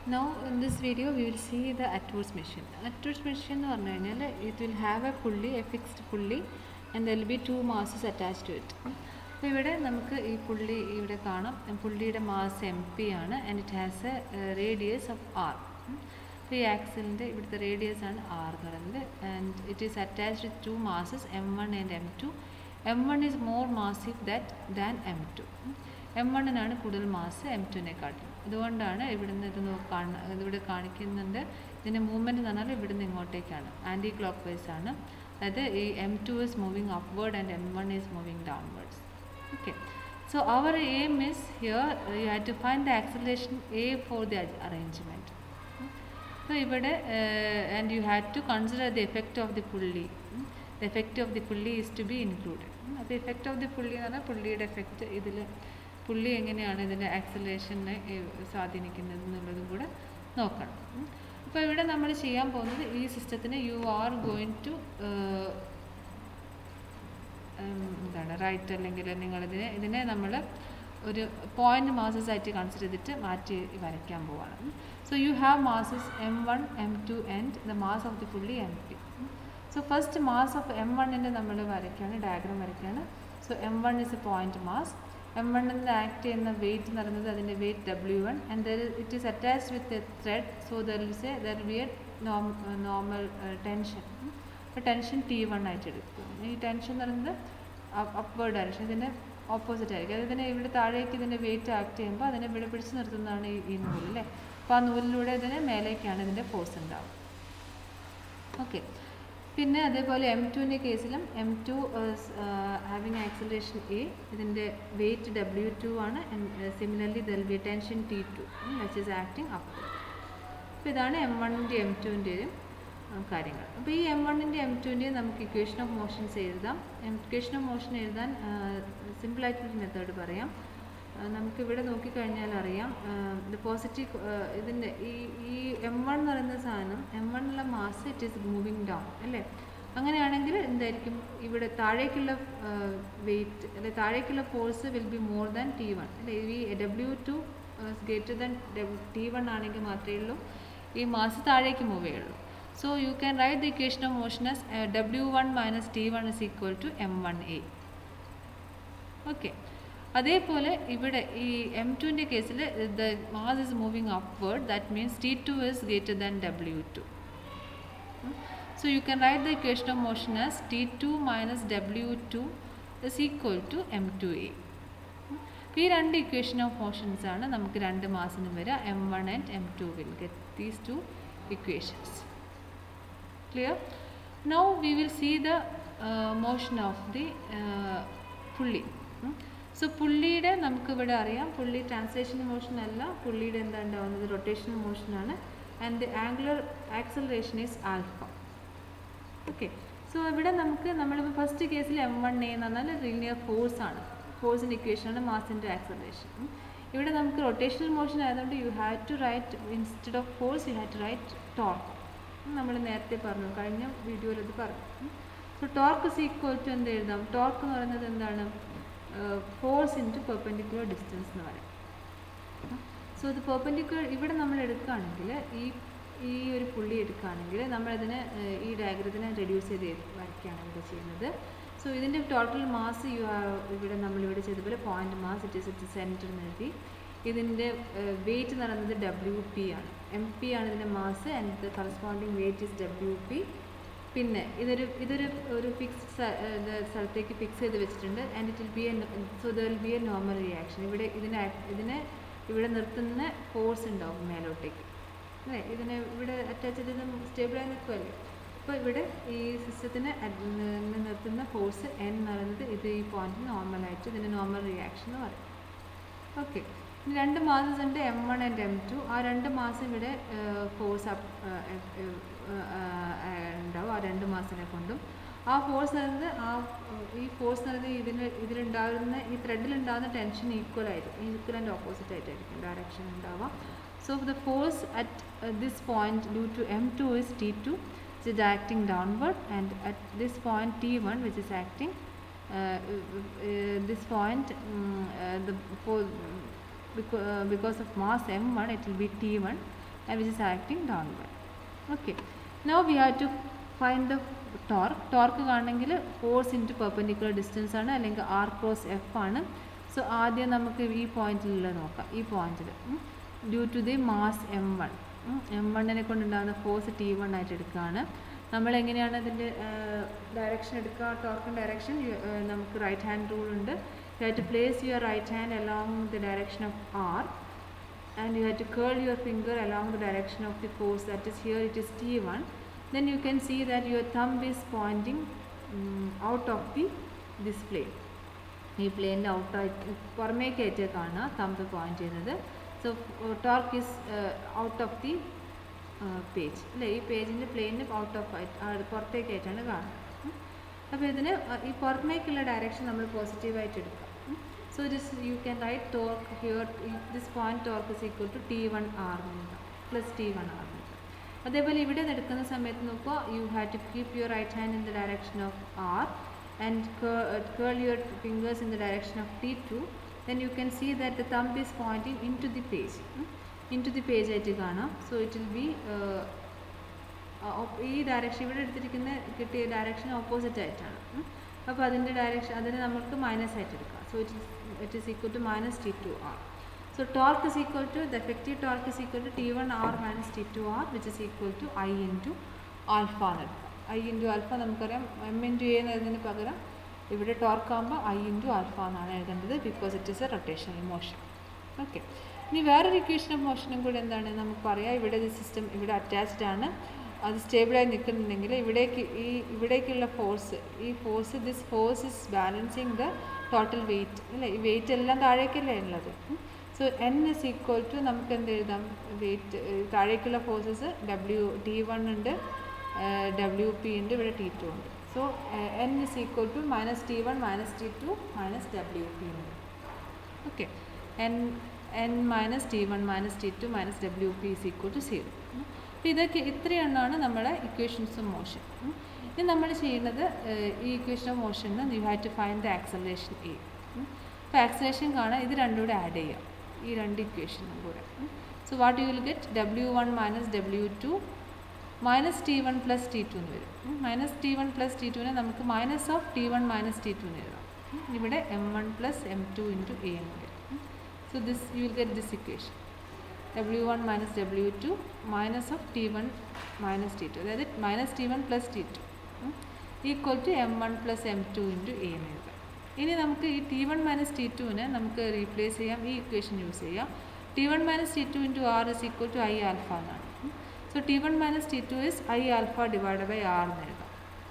Now in this video we will see the Atwood's machine. Atwood's machine എന്ന് പറഞ്ഞു കഴിഞ്ഞാൽ it will have a pulley, a fixed pulley and there will be two masses attached to it. അപ്പോൾ ഇവിടെ നമുക്ക് ഈ പുള്ളി ഇവിടെ കാണാം പുള്ളിയുടെ മാസ് എം പി ആണ് and it has a radius of r അപ്പോൾ ഈ ആക്സിലിൻ്റെ ഇവിടുത്തെ റേഡിയസ് ആണ് ആർ എന്ന് പറയുന്നത് and it is attached with two masses m one and m two M one is more massive that than m two m വണ്ണിനാണ് കൂടുതൽ mass M ടുവിനെക്കാട്ടിലും അതുകൊണ്ടാണ് ഇവിടുന്ന് ഇത് നോ- കാണ ഇതിവിടെ കാണിക്കുന്നുണ്ട് ഇതിൻ്റെ മൂവ്മെൻറ്റ് എന്ന് പറഞ്ഞാൽ ഇവിടുന്ന് ഇങ്ങോട്ടേക്കാണ് ആൻറ്റി ക്ലോക്ക് വൈസ് ആണ് അതായത് ഈ m two is moving upward and m one is moving downwards okay so our aim is here uh, you have to find the acceleration a for the ar- arrangement so ഇവിടെ uh, and you had to consider the effect of the pulley ഉം. the effect of the pulley is to be included ഉം. അപ്പോൾ effect of the pulley എന്ന് പറഞ്ഞാൽ പുള്ളിയുടെ effect ഇതിൽ പുള്ളി എങ്ങനെയാണ് ഇതിൻ്റെ ആക്സലേഷനെ സ്വാധീനിക്കുന്നത് എന്നുള്ളതും കൂടെ നോക്കണം ഉം. അപ്പോൾ ഇവിടെ നമ്മൾ ചെയ്യാൻ പോകുന്നത് ഈ സിസ്റ്റത്തിന് യു ആർ ഗോയിങ് ടു ഉം, എന്താണ് റൈറ്റ് അല്ലെങ്കിൽ നിങ്ങളിതിനെ ഇതിനെ നമ്മൾ ഒരു പോയിന്റ് മാസസ് ആയിട്ട് കൺസിഡർ ചെയ്തിട്ട് മാറ്റി വരയ്ക്കാൻ പോവാണ് so you have masses m one m two and the mass of the pulley m p so first mass of m വണ്ണിൻ്റെ നമ്മൾ വരയ്ക്കുകയാണ് ഡയഗ്രാം വരയ്ക്കുകയാണ് so m one is a point mass m വണ്ണിൽ act ചെയ്യുന്ന weight എന്ന് പറയുന്നത് അതിൻ്റെ weight ഡബ്ല്യു one and there it is attached with a thread so there is a there be a normal tension അപ്പോൾ ടെൻഷൻ ടി വൺ ആയിട്ട് എടുക്കും ഈ ടെൻഷൻ എന്ന് പറയുന്നത് അപ്വേർഡ് ഡയറക്ഷൻ ഇതിൻ്റെ ഓപ്പോസിറ്റ് ആയിരിക്കും അതായത് ഇതിനെ ഇവിടെ താഴേക്ക് ഇതിൻ്റെ വെയിറ്റ് ആക്ട് ചെയ്യുമ്പോൾ അതിനെ ഇവിടെ പിടിച്ച് നിർത്തുന്നതാണ് ഈ ഈ നൂല് അല്ലേ അപ്പോൾ ആ നൂലിലൂടെ ഇതിന് മേലേക്കാണ് ഇതിൻ്റെ ഫോഴ്സ് ഉണ്ടാവും ഓക്കെ പിന്നെ അതേപോലെ എം ടുവിൻ്റെ കേസിലും m two having acceleration a ഇതിൻ്റെ വെയിറ്റ് ഡബ്ല്യു ടു ആണ് similarly there'll be tension t two which is acting up അപ്പോൾ ഇതാണ് എം വണ്ണിൻ്റെ എം ടുവിൻ്റെയും കാര്യങ്ങൾ അപ്പോൾ ഈ എം വണ്ണിൻ്റെ എം ടുവിൻ്റെയും നമുക്ക് ഇക്വേഷൻ ഓഫ് മോഷൻസ് എഴുതാം ഇക്വേഷൻ ഓഫ് മോഷൻ എഴുതാൻ സിമ്പിളായിട്ടുള്ളൊരു മെത്തേഡ് പറയാം ആ, നമുക്കിവിടെ നോക്കിക്കഴിഞ്ഞാൽ അറിയാം ഇത് പോസിറ്റീവ് ഇതിൻ്റെ ഈ ഈ എം വൺ എന്ന് പറയുന്ന സാധനം എം വണ്ണിലുള്ള mass it is moving down അല്ലേ അങ്ങനെയാണെങ്കിൽ എന്തായിരിക്കും ഇവിടെ താഴേക്കുള്ള വെയിറ്റ് അല്ലെ താഴേക്കുള്ള force will be more than t one അല്ലെ ഈ ഡബ്ല്യു two greater than t one ആണെങ്കിൽ മാത്രമേ ഉള്ളൂ ഈ മാസ് താഴേക്ക് മൂവ് ചെയ്യുള്ളൂ so you can write the equation of motion as ഡബ്ല്യു one minus T one is equal to M one a okay അതേപോലെ ഇവിടെ ഈ എം ടുവിൻ്റെ കേസിൽ the mass is moving upward that means t two is greater than ഡബ്ല്യു two So you can write the equation of motion as T2 minus W2 is equal to M2A. അപ്പോൾ ഈ രണ്ട് equation of motions ആണ് നമുക്ക് രണ്ട് മാസത്തിനും വരിക m one and m two will get these two equations clear now we will see the motion of the pulley so പുള്ളിയുടെ നമുക്കിവിടെ അറിയാം പുള്ളി ട്രാൻസ്ലേഷൻ മോഷൻ അല്ല പുള്ളിയുടെ എന്താ ഉണ്ടാവുന്നത് റൊട്ടേഷണൽ മോഷനാണ് and the angular acceleration is alpha okay so ഇവിടെ നമുക്ക് നമ്മളിപ്പോൾ ഫസ്റ്റ് കേസിൽ എം വൺ എ എന്ന് പറഞ്ഞാൽ ലീനിയർ ഫോഴ്സ് ആണ് ഫോഴ്സിൻ്റെ ഇക്വേഷനാണ് മാസിൻ്റെ ആക്സലറേഷൻ ഇവിടെ നമുക്ക് റൊട്ടേഷണൽ മോഷൻ ആയതുകൊണ്ട് you have to write instead of force you have to write torque നമ്മൾ നേരത്തെ പറഞ്ഞു കഴിഞ്ഞ വീഡിയോയിൽ ഇത് പറഞ്ഞു so torque is equal to എന്ത് എഴുതാം ടോർക്ക് എന്ന് പറയുന്നത് എന്താണ് ഫോഴ്സ് ഇൻറ്റു പെർപെൻഡിക്കുലർ ഡിസ്റ്റൻസ് എന്ന് പറയാം സോ ഇത് പെർപെൻഡിക്കുലർ ഇവിടെ നമ്മൾ എടുക്കുകയാണെങ്കിൽ ഈ ഈ ഒരു പുള്ളി എടുക്കുകയാണെങ്കിൽ നമ്മളതിനെ ഏഹ്, ഈ ഡയഗ്രത്തിനെ റെഡ്യൂസ് ചെയ്ത് വരയ്ക്കുകയാണ് ഇവിടെ ചെയ്യുന്നത് സോ ഇതിൻ്റെ ടോട്ടൽ മാസ് യു ഇവിടെ നമ്മളിവിടെ ചെയ്തപോലെ point mass it is it center എഴുതി ഇതിൻ്റെ വെയിറ്റ് എന്ന് പറയുന്നത് ഡബ്ല്യു പി ആണ് എം പി ആണ് ഇതിൻ്റെ mass and the corresponding weight is ഡബ്ല്യു പി പിന്നെ ഇതൊരു ഇതൊരു ഒരു ഫിക്സ് സ്ഥലത്തേക്ക് ഫിക്സ് ചെയ്ത് വെച്ചിട്ടുണ്ട് and it will be a so there will be a normal reaction ഇവിടെ ഇതിനെ act- ഇതിനെ ഇവിടെ നിർത്തുന്ന ഫോഴ്സ് ഉണ്ടാവും മേലോട്ടേക്ക് അല്ലേ ഇതിനെ ഇവിടെ അറ്റാച്ച് ചെയ്ത് സ്റ്റേബിളായി നിൽക്കുമല്ലേ അപ്പോൾ ഇവിടെ ഈ സിസ്റ്റത്തിന് നിർത്തുന്ന ഫോഴ്സ് എൻ എന്ന് പറയുന്നത് ഇത് ഈ പോയിന്റ് നോർമലായിട്ട് ഇതിന് നോർമൽ റിയാക്ഷൻ എന്ന് പറയും ഓക്കെ ഇനി രണ്ട് മാസസ് ഉണ്ട് m one and m two ആ രണ്ട് മാസം ഇവിടെ ഫോഴ്സ് ഉണ്ടാവും ആ രണ്ട് മാസത്തിനെ കൊണ്ടും ആ ഫോഴ്സ് പറയുന്നത് ആ ഏഹ്, ഈ ഫോഴ്സ് പറയുന്നത് ഇതിന് ഇതിലുണ്ടാകുന്ന ഈ ത്രെഡിലുണ്ടാകുന്ന ടെൻഷൻ ഈക്വൽ ആയിരിക്കും ഈക്വൽ ആൻഡ് ഓപ്പോസിറ്റ് ആയിട്ടായിരിക്കും ഡയറക്ഷൻ ഉണ്ടാവുക so the force at this point due to M two is T two which is acting downward and at this point T1 which is acting uh, uh, this point um, uh, the for, because, uh, because of mass m1 it will be t1 and which is acting downward. Okay. Now we have to find the torque. Torque കാണണമെങ്കിൽ force into perpendicular distance ആണ് അല്ലെങ്കിൽ R cross F ആണ് so ആദ്യം നമുക്ക് ഈ പോയിന്റിലുള്ള നോക്കാം ഈ പോയിന്റിൽ due to the mass M one M വണ്ണിനെ കൊണ്ടുണ്ടാകുന്ന ഫോഴ്സ് ടി വൺ ആയിട്ട് എടുക്കുകയാണ് നമ്മൾ എങ്ങനെയാണ് അതിൻ്റെ ഡയറക്ഷൻ എടുക്കുക ടോർക്കിൻ ഡയറക്ഷൻ നമുക്ക് റൈറ്റ് ഹാൻഡ് റൂൾ ഉണ്ട് you have to place your right hand along the direction of R and you have to curl your finger along the direction of the force that is here it is T1 then you can see that your thumb is pointing um, out of the this plane ഈ പ്ലെയിനിൻ്റെ ഔട്ടായിട്ട് പുറമേക്കായിട്ട് കാണുക thumb point ചെയ്യുന്നത് so torque is out of the page അല്ലേ ഈ പേജിൻ്റെ പ്ലെയിനിന് out of ആയിട്ട് പുറത്തേക്കായിട്ടാണ് കാണുന്നത് അപ്പോൾ ഇതിന് ഈ പുറമേക്കുള്ള ഡയറക്ഷൻ നമ്മൾ പോസിറ്റീവായിട്ട് എടുക്കുക So this you can write torque here. This point torque is equal to T1 R plus T1 R. അതേപോലെ ഇവിടെ നിന്ന് എടുക്കുന്ന സമയത്ത് നോക്കുക you have to keep your right hand in the direction of R and curl your fingers in the direction of T two then you can see that the thumb is pointing into the page into the page ആയിട്ട് കാണാം so it will be ഈ direction ഇവിടെ എടുത്തിരിക്കുന്ന കിട്ടിയ direction opposite ആയിട്ടാണ് അപ്പോൾ അതിൻ്റെ direction അതിനെ നമുക്ക് മൈനസ് ആയിട്ട് എടുക്കാം so it it is equal to minus T two R so torque is equal to the effective torque is equal to T one R minus T two R which is equal to I into alpha എന്ന് എടുക്കാം I into alpha നമുക്കറിയാം M into A എന്നതിന് പകരം ഇവിടെ torque ആകുമ്പോൾ I into alpha എന്നാണ് എഴുതേണ്ടത് because it is a rotational motion okay ഇനി വേറൊരു ഇക്വേഷൻ ഓഫ് മോഷനും കൂടെ എന്താണ് നമുക്ക് പറയാം ഇവിടെ സിസ്റ്റം ഇവിടെ അറ്റാച്ച്ഡ് ആണ് അത് സ്റ്റേബിളായി നിൽക്കുന്നുണ്ടെങ്കിൽ ഇവിടേക്ക് ഈ ഇവിടേക്കുള്ള ഫോഴ്സ് ഈ force this force is balancing the total weight അല്ലേ ഈ വെയിറ്റ് എല്ലാം താഴേക്കല്ലേ ഉള്ളത് so N is equal to നമുക്ക് എന്ത് എഴുതാം വെയിറ്റ് താഴേക്കുള്ള ഫോഴ്സസ് ഡബ്ല്യു ടി വൺ ഉണ്ട് ഡബ്ല്യു പി ഉണ്ട് ഇവിടെ ടി ടു ഉണ്ട് so N is equal to minus T one minus T two minus W P ഉണ്ട് okay N N minus T one minus T two minus W P is equal to zero അപ്പോൾ ഇതൊക്കെ ഇത്രയെണ്ണമാണ് നമ്മുടെ equations of motion ഇനി നമ്മൾ ചെയ്യുന്നത് ഈ equation of മോഷന് you have to find the acceleration A അപ്പോൾ ആക്സലറേഷൻ കാണാൻ ഇത് രണ്ടും കൂടെ ആഡ് ചെയ്യാം ഈ രണ്ട് ഇക്വേഷനും കൂടെ so what you will get W one minus W two minus T one plus T two എന്ന് വരും minus T one plus T ടുവിനെ നമുക്ക് minus of T one minus T two എന്ന് എഴുതാം ഇവിടെ M one plus M two into A എന്ന് വരും so this you will get this equation W one minus W two minus of T one minus T two അതായത് minus T one plus T two equal to M one plus M two into A എന്ന് എഴുതാം ഇനി നമുക്ക് ഈ T one minus T ടുവിനെ നമുക്ക് replace ചെയ്യാം ഈ ഇക്വേഷൻ യൂസ് ചെയ്യാം T one minus T two into R is equal to I alpha എന്നാണ് so T one minus T two is I alpha divide by R എന്ന് എഴുതാം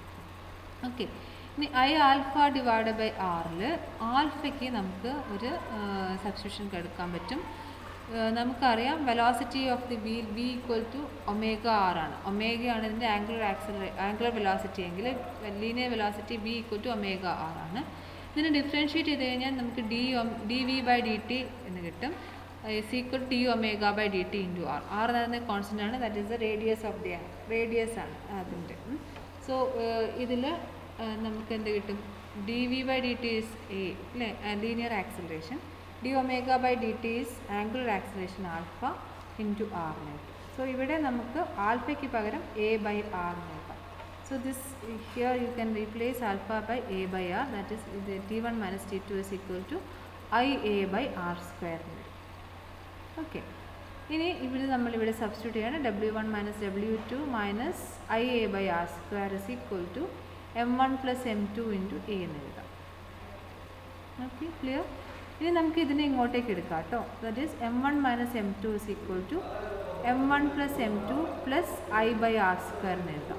okay ഇനി I alpha divide by ആറിൽ ആൽഫയ്ക്ക് നമുക്ക് ഒരു substitution എടുക്കാൻ പറ്റും നമുക്കറിയാം velocity of the wheel V equal to omega R ആണ് ഒമേഗയാണ് ഇതിൻ്റെ ആംഗുലർ ആക്സലറേ ആംഗുലർ വെലോസിറ്റി എങ്കിൽ linear velocity V equal to omega R ആണ് ഇതിനെ ഡിഫറൻഷ്യേറ്റ് ചെയ്ത് കഴിഞ്ഞാൽ നമുക്ക് D D V by D T എന്ന് കിട്ടും is equal T omega by D T into R R എന്ന് പറയുന്നത് കോൺസ്റ്റൻ്റ് ആണ് that is the radius of the radius ആണ് അതിൻ്റെ സോ ഇതിൽ നമുക്ക് എന്ത് കിട്ടും D V by D T is A അല്ലേ linear acceleration D omega by D T is angular acceleration alpha into ആറിന് സോ ഇവിടെ നമുക്ക് ആൽഫയ്ക്ക് പകരം എ ബൈ ആർ നോക്കാം so this here you can replace alpha by A by R that is ഇത് T one minus T two is equal to I A by R square okay ഇനി ഇവിടെ നമ്മളിവിടെ substitute ചെയ്യാണ് W one minus W two minus I A by R square is equal to M one plus M two into A എന്ന് എഴുതാം okay clear ഇനി നമുക്ക് ഇതിനെ ഇങ്ങോട്ടേക്ക് എടുക്കാം കേട്ടോ that is M one minus M two is equal to M one plus M two plus I by R square എന്ന് എഴുതാം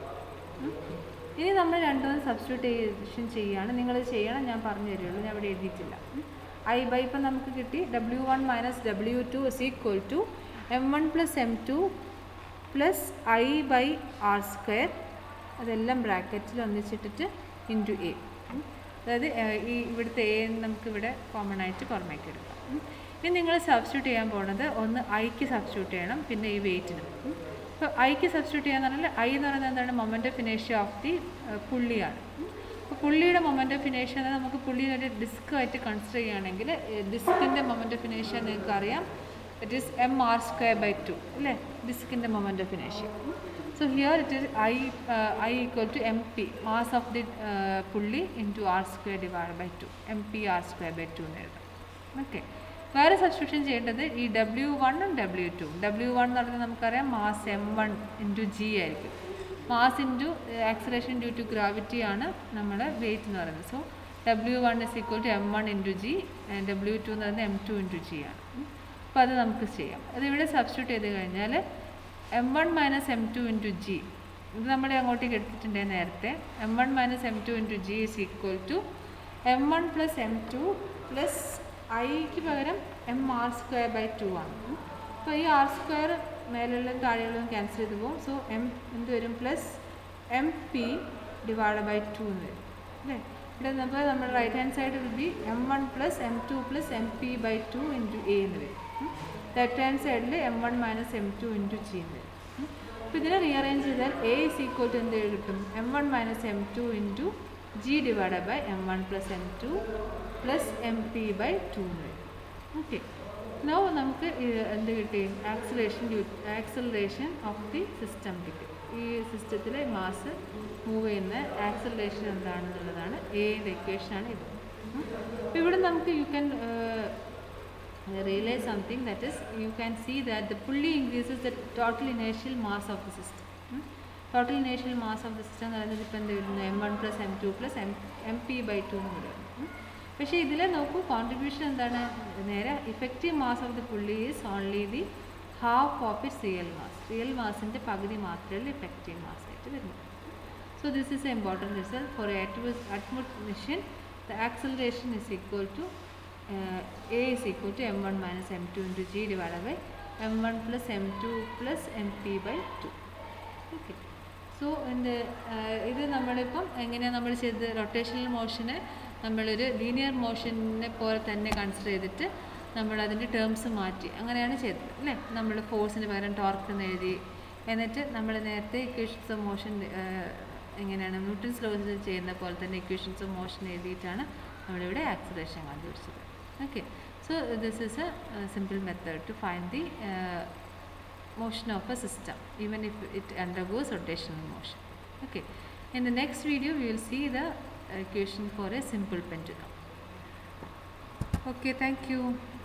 ഇനി നമ്മൾ രണ്ടും സബ്സ്റ്റിറ്റ്യൂട്ടേഷൻ ചെയ്യുകയാണ് നിങ്ങളിത് ചെയ്യണം ഞാൻ പറഞ്ഞു തരുള്ളൂ ഞാൻ ഇവിടെ എഴുതിയിട്ടില്ല ഐ ബൈ ഇപ്പം നമുക്ക് കിട്ടി W one minus W two is equal to M one plus M two plus I by R square അതെല്ലാം ബ്രാക്കറ്റിൽ ഒന്നിച്ചിട്ടിട്ട് ഇൻറ്റു എ അതായത് ഈ ഇവിടുത്തെ എ നമുക്കിവിടെ കോമൺ ആയിട്ട് പുറമേക്ക് എടുക്കാം ഇനി നിങ്ങൾ സബ്സ്റ്റിറ്റ്യൂട്ട് ചെയ്യാൻ പോകുന്നത് ഒന്ന് ഐക്ക് സബ്സ്റ്റിറ്റ്യൂട്ട് ചെയ്യണം പിന്നെ ഈ വെയിറ്റിനും ഇപ്പോൾ ഐക്ക് സബ്സ്റ്റിറ്റ്യൂട്ട് ചെയ്യാന്ന് പറഞ്ഞാൽ ഐ എന്ന് പറയുന്നത് എന്താണ് മൊമെൻ്റ് ഓഫ് ഇനേഷ്യ ഓഫ് ദി പുള്ളിയാണ് അപ്പോൾ പുള്ളിയുടെ മൊമെൻ്റ് ഓഫ് ഇനേഷ്യ എന്നാൽ നമുക്ക് പുള്ളിനെ ഒരു ഡിസ്ക് ആയിട്ട് കൺസിഡർ ചെയ്യുകയാണെങ്കിൽ ഡിസ്കിൻ്റെ മൊമെൻ്റ് ഓഫ് ഇനേഷ്യ നിങ്ങൾക്ക് അറിയാം it is M R square by two അല്ലേ ഡിസ്കിൻ്റെ മൊമെൻ്റ് ഓഫ് ഇനേഷ്യ so here it is I I equal to M P mass of the pulley into R square divide by two M P R square by two എന്ന് എഴുതാം okay വേറെ substitution ചെയ്യേണ്ടത് ഈ W വണ്ണും W to W one എന്ന് പറഞ്ഞാൽ നമുക്കറിയാം mass M one into G ആയിരിക്കും mass into acceleration due to gravity ആണ് നമ്മുടെ വെയിറ്റ് എന്ന് പറയുന്നത് so W one is equal to M one into G W two എന്ന് പറയുന്നത് എം ടു ഇൻറ്റു ജി ആണ് അപ്പോൾ അത് നമുക്ക് ചെയ്യാം അത് ഇവിടെ സബ്സ്റ്റിറ്റ്യൂട്ട് ചെയ്ത് കഴിഞ്ഞാൽ M one minus M two into G ഇത് നമ്മൾ അങ്ങോട്ടേക്ക് എടുത്തിട്ടുണ്ട് നേരത്തെ M one minus M two into G is equal to M one plus M two plus ഐക്ക് പകരം M R square by two ആണ് അപ്പോൾ ഈ ആർ സ്ക്വയർ മേലുള്ളതും താഴെയുള്ളതും ക്യാൻസൽ ചെയ്ത് പോകും സോ എം എന്ത് വരും plus M P divide by two എന്ന് വരും അല്ലേ ഇവിടെ നമ്മൾ നമ്മുടെ right hand side will B M one plus M two plus M P by two into A എന്ന് വരും ലെഫ്റ്റ് ഹാൻഡ് സൈഡിൽ M one minus M two into G എന്ന് വരും അപ്പോൾ ഇതിനെ റീഅറേഞ്ച് ചെയ്താൽ എ ഇസ് ഈക്വൽ ടു എന്ത് കിട്ടും M one minus M two into G divide by M one plus M two plus M P by two എന്ന് വരും okay no നമുക്ക് ഇത് എന്ത് കിട്ടി acceleration acceleration of the system കിട്ടി ഈ സിസ്റ്റത്തിലെ മാസ് മൂവ് ചെയ്യുന്ന ആക്സലറേഷൻ എന്താണെന്നുള്ളതാണ് എയുടെ ഇക്വേഷനാണ് ഇത് അപ്പോൾ ഇവിടെ നമുക്ക് you can realize something that is you can see that the pulley increases the total inertial mass of the system ഉം. total inertial mass of the system എന്ന് പറയുന്നത് ഇപ്പം എന്ത് വരുന്നു M one plus M two plus M M P by two എന്ന് വരുന്നു ഉം. പക്ഷേ ഇതിൽ നോക്കൂ കോൺട്രിബ്യൂഷൻ എന്താണ് നേരെ effective mass of the pulley is only the half of its real mass real മാസിൻ്റെ പകുതി മാത്രമേ ഇഫക്റ്റീവ് മാസ് ആയിട്ട് വരുന്നു So this is an important result for Atwood Atwood mission. The acceleration is equal to uh, A is equal to m1 minus m2 into g divided by m1 plus m2 plus mp by 2. Okay. So എന്ത് ഇത് നമ്മളിപ്പം എങ്ങനെയാണ് നമ്മൾ ചെയ്തത് rotational മോഷന് നമ്മളൊരു linear മോഷനെ പോലെ തന്നെ consider ചെയ്തിട്ട് നമ്മൾ അതിൻ്റെ ടേംസ് മാറ്റി അങ്ങനെയാണ് ചെയ്തത് അല്ലേ നമ്മൾ ഫോഴ്സിന് പകരം ടോർക്ക് എന്ന് എഴുതി എന്നിട്ട് നമ്മൾ നേരത്തെ ഇക്വേഷൻസ് ഓഫ് മോഷൻ എങ്ങനെയാണ് ന്യൂട്ടൺസ് ലോസിൽ ചെയ്യുന്ന പോലെ തന്നെ ഇക്വേഷൻസ് ഓഫ് മോഷൻ എഴുതിയിട്ടാണ് നമ്മളിവിടെ ആക്സലേഷൻ കണ്ടുപിടിച്ചത് okay so this is a simple method to find the motion of a system even if it undergoes rotational motion okay in the next video we will see the equation for a simple pendulum okay thank you